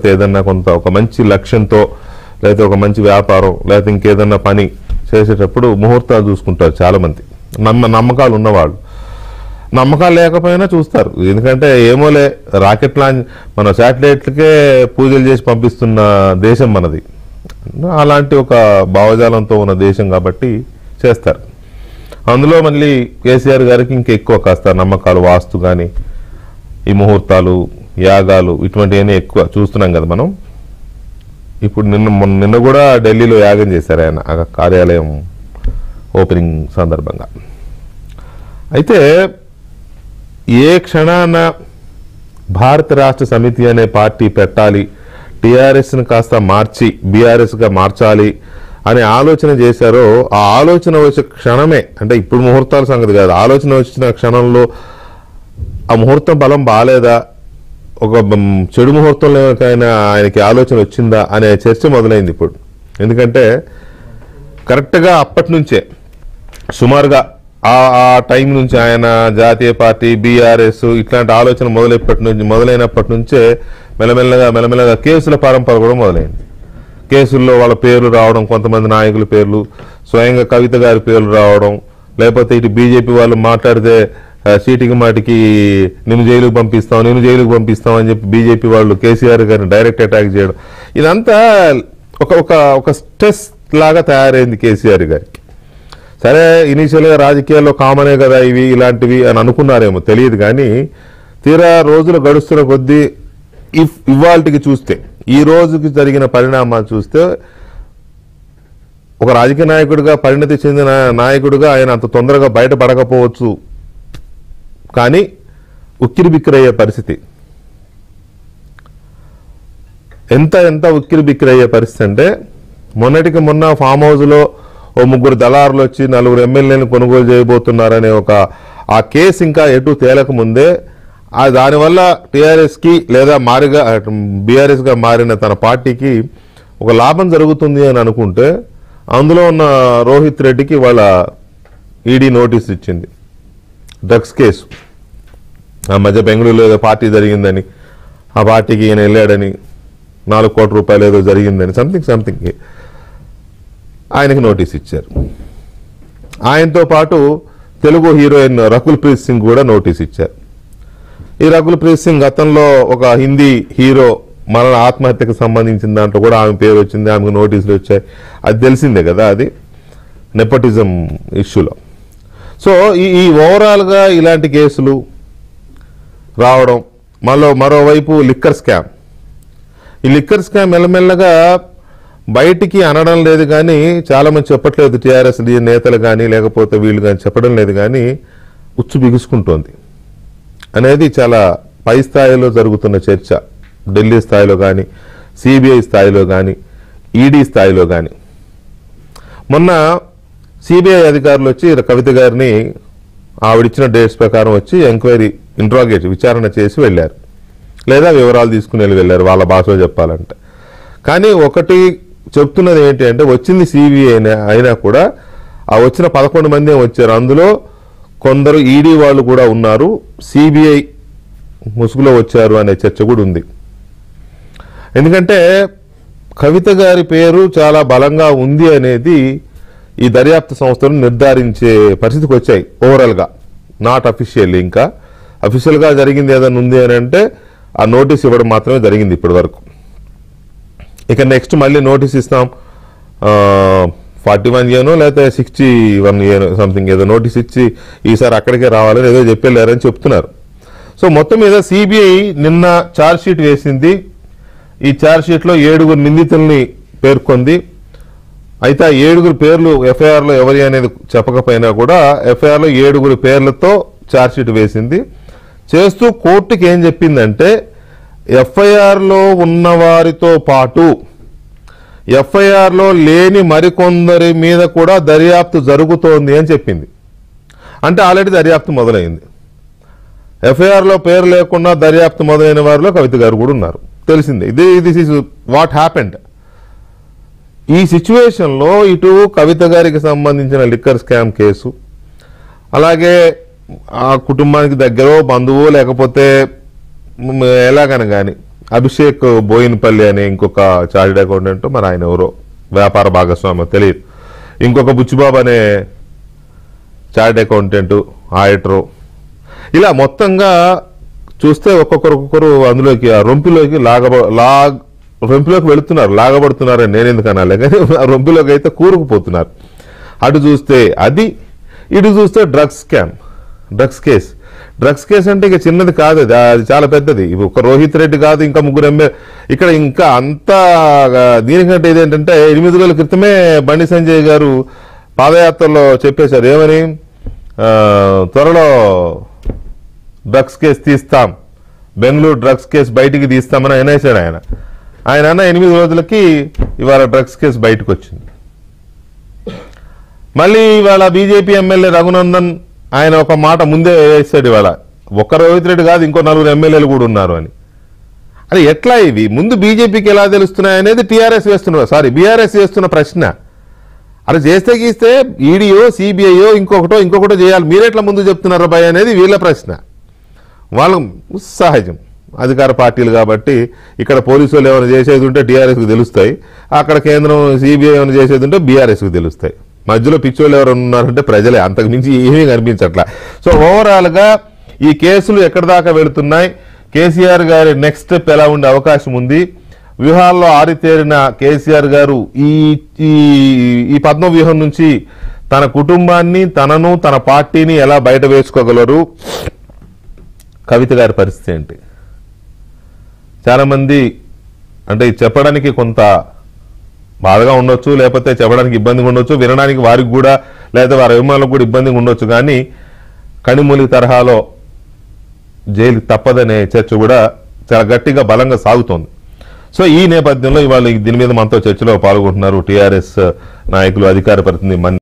లేకపోతే ఏదన్నా కొంత ఒక మంచి లక్ష్యంతో లేకపోతే ఒక మంచి వ్యాపారం లేకపోతే ఇంకేదన్నా పని చేసేటప్పుడు ముహూర్తాలు చూసుకుంటారు చాలా మంది నమ్మ నమ్మకాలు ఉన్నవాళ్ళు నమ్మకాలు లేకపోయినా చూస్తారు ఎందుకంటే ఏమోలే రాకెట్ లాంచ్ మన శాటిలైట్లకే పూజలు చేసి పంపిస్తున్న దేశం మనది అలాంటి ఒక భావజాలంతో ఉన్న దేశం కాబట్టి చేస్తారు అందులో మళ్ళీ కేసీఆర్ గారికి ఇంకా ఎక్కువ కాస్త నమ్మకాలు వాస్తు కానీ ఈ ముహూర్తాలు యాగాలు ఇటువంటివన్నీ ఎక్కువ చూస్తున్నాం కదా మనం ఇప్పుడు నిన్న మొన్న నిన్న కూడా ఢిల్లీలో యాగం చేశారు ఆయన ఆ కార్యాలయం ఓపెనింగ్ సందర్భంగా అయితే ఏ క్షణాన భారత రాష్ట్ర సమితి అనే పార్టీ పెట్టాలి టీఆర్ఎస్ని కాస్త మార్చి బీఆర్ఎస్గా మార్చాలి అనే ఆలోచన చేశారో ఆ ఆలోచన వచ్చే క్షణమే అంటే ఇప్పుడు ముహూర్తాల సంగతి కాదు ఆలోచన వచ్చిన క్షణంలో ఆ ముహూర్తం బలం బాగాలేదా ఒక బం- చెడు ముహూర్తంలో ఆయన ఆయనకి ఆలోచన వచ్చిందా అనే చర్చ మొదలైంది ఇప్పుడు ఎందుకంటే కరెక్ట్గా అప్పటి నుంచే సుమారుగా ఆ ఆ టైం నుంచి ఆయన జాతీయ పార్టీ బీఆర్ఎస్ ఇట్లాంటి ఆలోచన మొదలైనప్పటి నుంచి మొదలైనప్పటి నుంచే మెల్లమెల్లగా మెల్లమెల్లగా కేసుల పరంపర కూడా మొదలైంది కేసుల్లో వాళ్ళ పేర్లు రావడం కొంతమంది నాయకుల పేర్లు స్వయంగా కవిత గారి పేర్లు రావడం లేకపోతే ఇటు బీజేపీ వాళ్ళు మాట్లాడితే ఆ, చీటికి మాటికి నిన్ను జైలుకు పంపిస్తాం నిన్ను జైలుకు పంపిస్తాం అని చెప్పి బీజేపీ వాళ్ళు కేసీఆర్ గారిని డైరెక్ట్ అటాక్ చేయడం ఇదంతా ఒక ఒక ఒక స్ట్రెస్ లాగా తయారైంది కేసీఆర్ గారికి సరే ఇనీషియల్గా రాజకీయాల్లో కామనే కదా ఇవి ఇలాంటివి అని అనుకున్నారేమో తెలియదు కానీ తీరా రోజులు గడుస్తున్న కొద్దీ ఇఫ్ ఇవాల్టికి చూస్తే ఈ రోజుకి జరిగిన పరిణామాలు చూస్తే ఒక రాజకీయ నాయకుడిగా పరిణతి చెందిన నాయకుడిగా ఆయన అంత తొందరగా బయటపడకపోవచ్చు కానీ ఉక్కిరి బిక్కిరయ్యే పరిస్థితి ఎంత ఎంత ఉక్కిరి బిక్కిరి అయ్యే పరిస్థితి అంటే మొన్నటికి మొన్న ఫామ్ హౌస్లో ఓ ముగ్గురు దళారులు వచ్చి నలుగురు ఎమ్మెల్యేలను కొనుగోలు చేయబోతున్నారనే ఒక ఆ కేసు ఇంకా ఎటు తేలక ముందే ఆ దానివల్ల టీఆర్ఎస్కి లేదా మారిగా బీఆర్ఎస్గా మారిన తన పార్టీకి ఒక లాభం జరుగుతుంది అని అనుకుంటే అందులో ఉన్న రోహిత్ రెడ్డికి వాళ్ళ ఈడీ నోటీస్ ఇచ్చింది డ్రగ్స్ కేసు ఆ మధ్య బెంగళూరులో ఏదో పార్టీ జరిగిందని ఆ పార్టీకి ఈయన వెళ్ళాడని నాలుగు కోట్ల రూపాయలు ఏదో జరిగిందని సంథింగ్ సంథింగ్ ఆయనకి నోటీస్ ఇచ్చారు ఆయనతో పాటు తెలుగు హీరోయిన్ రకుల్ ప్రీత్ సింగ్ కూడా నోటీస్ ఇచ్చారు ఈ రకుల్ ప్రీత్ సింగ్ గతంలో ఒక హిందీ హీరో మరణ ఆత్మహత్యకు సంబంధించిన దాంట్లో కూడా ఆమె పేరు వచ్చింది ఆమెకు నోటీసులు వచ్చాయి అది తెలిసిందే కదా అది నెపోటిజం ఇష్యూలో సో ఈ ఈ ఓవరాల్గా ఇలాంటి కేసులు రావడం మరో మరోవైపు లిక్కర్ స్కామ్ ఈ లిక్కర్ స్కామ్ మెల్లమెల్లగా బయటికి అనడం లేదు కానీ చాలా మంది చెప్పట్లేదు టీఆర్ఎస్ నేతలు కానీ లేకపోతే వీళ్ళు కానీ చెప్పడం లేదు కానీ ఉచ్చు బిగుసుకుంటోంది అనేది చాలా పై స్థాయిలో జరుగుతున్న చర్చ ఢిల్లీ స్థాయిలో కానీ సిబిఐ స్థాయిలో కానీ ఈడీ స్థాయిలో కానీ మొన్న సిబిఐ అధికారులు వచ్చి కవిత గారిని ఆవిడిచ్చిన డేట్స్ ప్రకారం వచ్చి ఎంక్వైరీ ఇంట్రాగేట్ విచారణ చేసి వెళ్ళారు లేదా వివరాలు తీసుకుని వెళ్ళి వెళ్ళారు వాళ్ళ భాషలో చెప్పాలంటే కానీ ఒకటి చెప్తున్నది ఏంటి అంటే వచ్చింది సిబిఐ అయినా కూడా ఆ వచ్చిన పదకొండు మంది వచ్చారు అందులో కొందరు ఈడీ వాళ్ళు కూడా ఉన్నారు సిబిఐ ముసుగులో వచ్చారు అనే చర్చ కూడా ఉంది ఎందుకంటే కవిత గారి పేరు చాలా బలంగా ఉంది అనేది ఈ దర్యాప్తు సంస్థలు నిర్ధారించే పరిస్థితికి వచ్చాయి ఓవరాల్గా నాట్ అఫీషియల్లీ ఇంకా అఫీషియల్గా జరిగింది ఏదైనా ఉంది అని అంటే ఆ నోటీస్ ఇవ్వడం మాత్రమే జరిగింది ఇప్పటి వరకు ఇక నెక్స్ట్ మళ్ళీ నోటీస్ ఇస్తాం ఫార్టీ వన్ ఇయర్నో లేకపోతే సిక్స్టీ వన్ ఇయర్ సంథింగ్ ఏదో నోటీస్ ఇచ్చి ఈసారి అక్కడికే రావాలని ఏదో చెప్పెళ్ళారని చెప్తున్నారు సో మొత్తం మీద సిబిఐ నిన్న ఛార్జ్ షీట్ వేసింది ఈ ఛార్జ్ షీట్లో ఏడుగురు నిందితుల్ని పేర్కొంది అయితే ఆ ఏడుగురు పేర్లు ఎఫ్ఐఆర్లో ఎవరి అనేది చెప్పకపోయినా కూడా ఎఫ్ఐఆర్లో ఏడుగురు పేర్లతో ఛార్జ్ షీట్ వేసింది చేస్తూ కోర్టుకి ఏం చెప్పిందంటే ఎఫ్ఐఆర్లో ఉన్న వారితో పాటు ఎఫ్ఐఆర్లో లేని మరికొందరి మీద కూడా దర్యాప్తు జరుగుతోంది అని చెప్పింది అంటే ఆల్రెడీ దర్యాప్తు మొదలైంది ఎఫ్ఐఆర్లో పేరు లేకుండా దర్యాప్తు మొదలైన వారిలో కవిత గారు కూడా ఉన్నారు తెలిసిందే ఇది దిస్ ఇస్ వాట్ హ్యాపెండ్ ఈ సిచ్యువేషన్లో ఇటు కవిత గారికి సంబంధించిన లిక్కర్ స్కామ్ కేసు అలాగే ఆ కుటుంబానికి దగ్గర బంధువు లేకపోతే మ్, ఎలాగని కానీ అభిషేక్ బోయినపల్లి అనే ఇంకొక చార్టెడ్ అకౌంటెంట్ మరి ఆయన ఎవరో వ్యాపార భాగస్వామ్యం తెలియదు ఇంకొక బుచ్చిబాబు అనే చార్టెడ్ అకౌంటెంట్ ఆడిటరు ఇలా మొత్తంగా చూస్తే ఒక్కొక్కరు ఒక్కొక్కరు అందులోకి ఆ రొంపిలోకి లాగబ లాగ్ రొంపిలోకి వెళుతున్నారు లాగబడుతున్నారని నేను ఎందుకు అనాలి కానీ ఆ రొంపిలోకి అయితే కూరుకుపోతున్నారు అటు చూస్తే అది ఇటు చూస్తే drugs scam drugs case drugs case అంటే ఇక చిన్నది కాదు అది అది చాలా పెద్దది ఇవి ఒక రోహిత్ రెడ్డి కాదు ఇంకా ముగ్గురు ఎంఏ ఇక్కడ ఇంకా అంతా ఆ, దీనికంటే ఇదేంటంటే ఎనిమిది రోజుల క్రితమే బండి సంజయ్ గారు పాదయాత్రలో చెప్పేశారు ఏమని ఆ, త్వరలో డ్రగ్స్ కేసు తీస్తాం బెంగళూరు డ్రగ్స్ కేసు బయటికి తీస్తామని ఆయన వేశాడు ఆయన ఆయన అన్న ఎనిమిది రోజులకి ఇవాళ డ్రగ్స్ కేసు బయటకు వచ్చింది మళ్ళీ ఇవాళ బీజేపీ ఎమ్మెల్యే రఘునందన్ ఆయన ఒక మాట ముందే వేసాడు ఇవాళ ఒక్క రోహిత్ రెడ్డి కాదు ఇంకో నలుగురు ఎమ్మెల్యేలు కూడా ఉన్నారు అని అది ఎట్లా ఇవి ముందు బీజేపీకి ఎలా తెలుస్తున్నాయి అనేది టీఆర్ఎస్ వేస్తున్న సారీ బీఆర్ఎస్ వేస్తున్న ప్రశ్న అలా చేస్తే గీస్తే ఈడీఓ సిబిఐఓ ఇంకొకటో ఇంకొకటో చేయాలి మీరెట్లా ముందు చెప్తున్నారు భయ అనేది వీళ్ళ ప్రశ్న వాళ్ళ సహజం అధికార పార్టీలు కాబట్టి ఇక్కడ పోలీసు వాళ్ళు ఏమైనా చేసేది ఉంటే టీఆర్ఎస్కి తెలుస్తాయి అక్కడ కేంద్రం సిబిఐ ఏమైనా చేసేది ఉంటే బీఆర్ఎస్కి తెలుస్తాయి మధ్యలో పిచ్చోళ్ళు ఎవరు ఉన్నారంటే ప్రజలే అంతకు మించి ఏమీ కనిపించట్లా సో ఓవరాల్గా ఈ కేసులు ఎక్కడి దాకా వెళుతున్నాయి కేసీఆర్ గారి నెక్స్ట్ స్టెప్ ఎలా ఉండే అవకాశం ఉంది వ్యూహాల్లో ఆరితేరిన కేసీఆర్ గారు ఈ ఈ ఈ పద్మ వ్యూహం నుంచి తన కుటుంబాన్ని తనను తన పార్టీని ఎలా బయట వేసుకోగలరు కవిత గారి పరిస్థితి ఏంటి చాలామంది అంటే ఇది చెప్పడానికి కొంత బాధగా ఉండొచ్చు లేకపోతే చెప్పడానికి ఇబ్బందిగా ఉండొచ్చు వినడానికి వారికి కూడా లేదా వారి అభిమానులకు కూడా ఇబ్బందిగా ఉండొచ్చు కానీ కనిమూలి తరహాలో జైలు తప్పదనే చర్చ కూడా చాలా గట్టిగా బలంగా సాగుతోంది సో ఈ నేపథ్యంలో ఇవాళ దీని మీద మనతో చర్చలో పాల్గొంటున్నారు టీఆర్ఎస్ నాయకులు అధికార ప్రతినిధి మన్